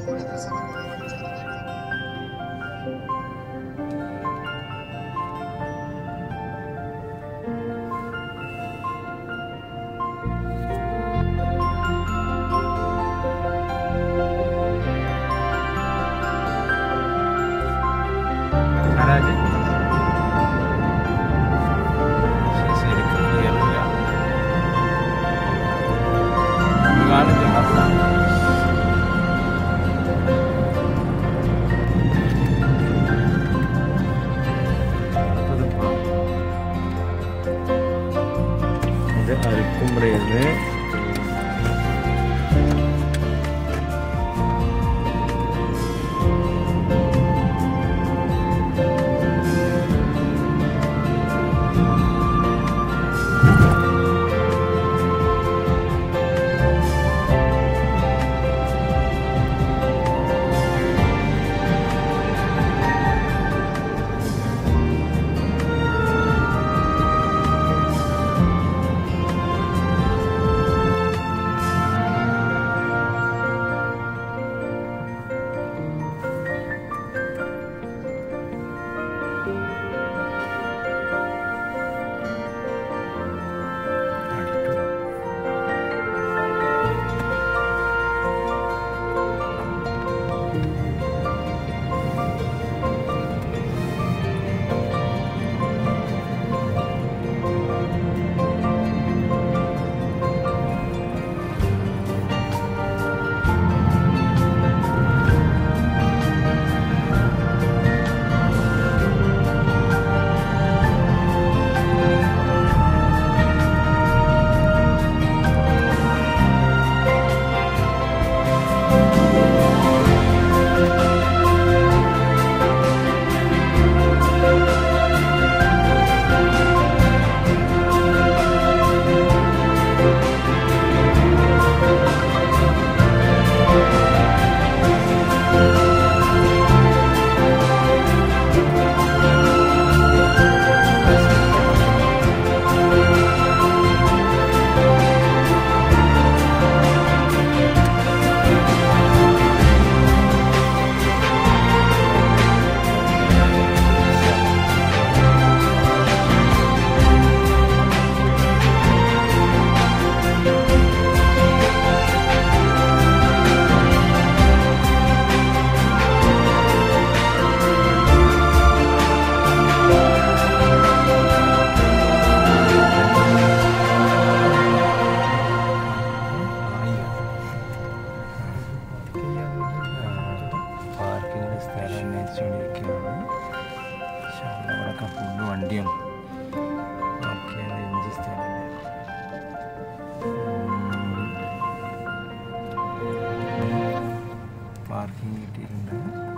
മഹാരാജ് ശരിക്കും ക്ലിയറില്ല കാണില്ല ഇത് അരിക്കുമ്പഴേന്ന് പാർക്കിങ്ങിന് സ്ഥലം അന്വേഷിച്ചുകൊണ്ടിരിക്കുകയാണ് പക്ഷെ അവിടെയൊക്കെ ഫുള്ള് വണ്ടിയാണ് നോക്കിയാൽ ഇഞ്ചി സ്ഥലമില്ല പാർക്കിംഗ് കിട്ടിയിട്ടുണ്ട്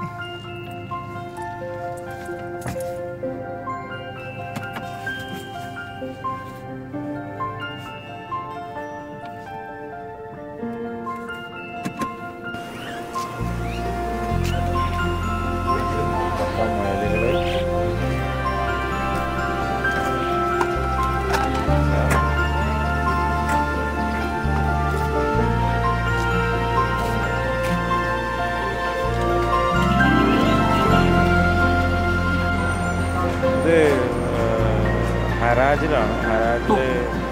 മൊത്തം മുയലുകള് ഇത് ഹരാജിലാണ് ഹരാജില്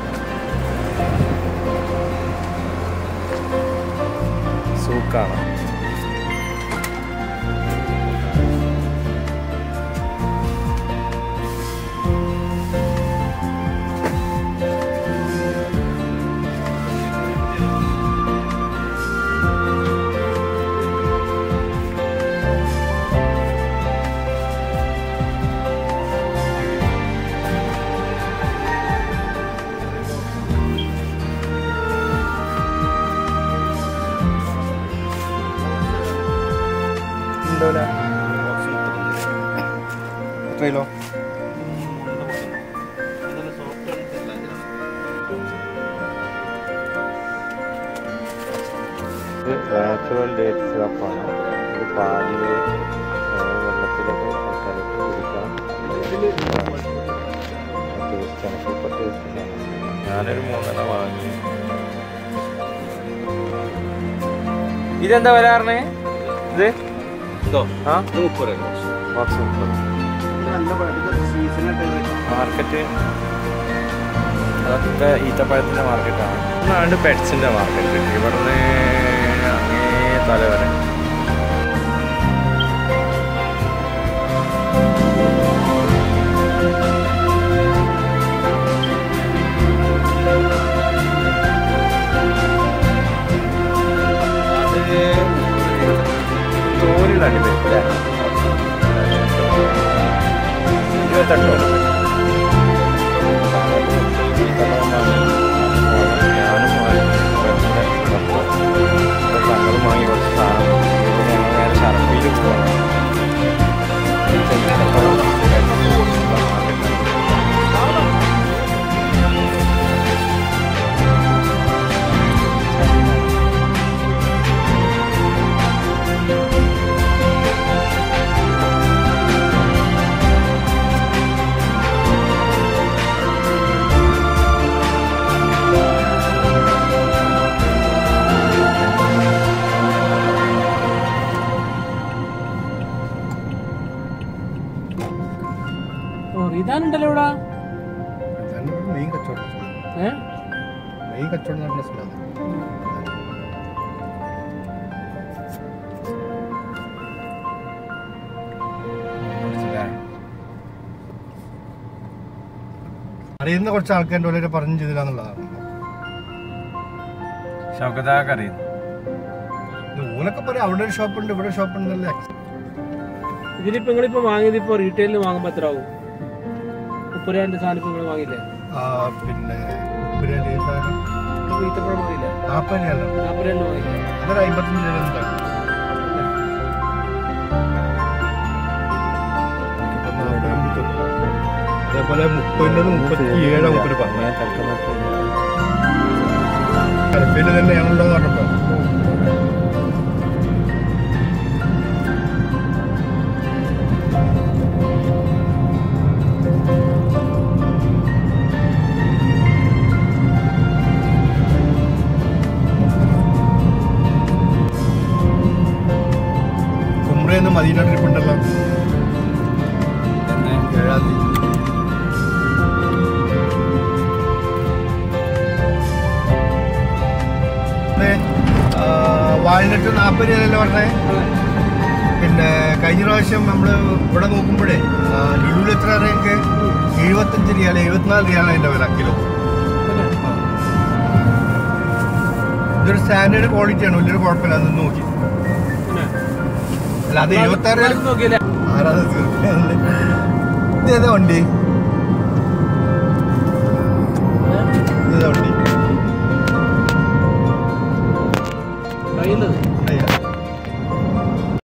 സൂക്കാണ് ഉണ്ടാവില്ല എത്ര കിലോ ഇത് നാച്ചുറൽ ഡേറ്റ് സിറപ്പാണ് ഇത് പാലിൽ വെള്ളത്തിലൊക്കെ കലക്കി കുടിക്കാം ടേസ്റ്റാണ് സൂപ്പർ ടേസ്റ്റാണ് ഞാനൊരു മൂന്നെണ്ണം വാങ്ങി ഇതെന്താ വരാറിനെ ഇത് ഇതോ ആ ഇത് മുപ്പത് രൂപ ബോക്സ് മുപ്പത് മാർക്കറ്റ് അതൊക്കെ ഈത്തപ്പഴത്തിൻ്റെ മാർക്കറ്റാണ് ഇതാണ് പെറ്റ്സിൻ്റെ മാർക്കറ്റ് ഇവിടുന്ന് അങ്ങേ തല വരെ അത് തോലുള്ള അടിപൊളി അല്ലേ ഇരുപത്തെട്ടോ തങ്ങളും വാങ്ങി കുറച്ച് സാധനം ഞങ്ങൾ നേരെ ഷർഫിയിൽ പോകണം ഇതാനുണ്ടല്ലോ ഇവിടെ മെയിൻ കച്ചവടം ഏ മെയിൻ കച്ചവടം നടന്ന സ്ഥലം അറിയുന്ന കുറച്ച് ആൾക്കാരുടെ വളരെ പറഞ്ഞു ചെയ്തില്ലാന്നുള്ളതാണ് ഷൗക്കത്താക്ക് അറിയുന്നു ഇത് ഓലൊക്കെ പറയാം അവിടെ ഒരു ഷോപ്പ് ഉണ്ട് ഇവിടെ ഷോപ്പ് ഉണ്ടല്ലേ ഇതിലിപ്പോ നിങ്ങളിപ്പോ വാങ്ങിയത് ഇപ്പൊ റീറ്റെയിലിന് വാങ്ങുമ്പോ എത്ര ആവും മുപ്പത് രൂപന്റെ സാധനം ഇപ്പൊ നിങ്ങൾ വാങ്ങില്ലേ ആ, പിന്നെ ഉപ്പുരേല് ഈ സാധനം ഇപ്പൊ ഈത്തപ്പഴം വാങ്ങില്ല നാൽപ്പത് രൂപയല്ല നാൽപ്പത് രൂപ വാങ്ങില്ല അതൊരു അമ്പത്തഞ്ച് രൂപ ഉണ്ടാവും അതേപോലെ മുപ്പതിൻ്റെ മുപ്പത്തി ഏഴ് മുപ്പത് പറഞ്ഞു കലപ്പയിൽ തന്നെയാണല്ലോ എന്ന് പറഞ്ഞപ്പോ കുമ്രയെന്ന് മദീന ട്രിപ്പ് ഉണ്ടല്ലോ ഏഴാം തീയതി ഇത്, ആ, വാൾനട്ട് നാൽപ്പത് രൂപയല്ലേ പറഞ്ഞേ പിന്നെ കഴിഞ്ഞ പ്രാവശ്യം നമ്മൾ ഇവിടെ നോക്കുമ്പോഴേ ലുലുവിൽ എത്ര അറിയാമെങ്കിൽ എഴുപത്തഞ്ച് റിയാൽ എഴുപത്തിനാല് റിയാലാണ് അതിൻ്റെ വില കിലോ ഇതൊരു സ്റ്റാൻഡേർഡ് ക്വാളിറ്റിയാണ് വലിയൊരു കുഴപ്പമില്ല അതൊന്നും നോക്കി അല്ല അത് എഴുപത്തി ആറ് നോക്കിയല്ലേ ആരാധന ഇത് ഏതാ വണ്ടി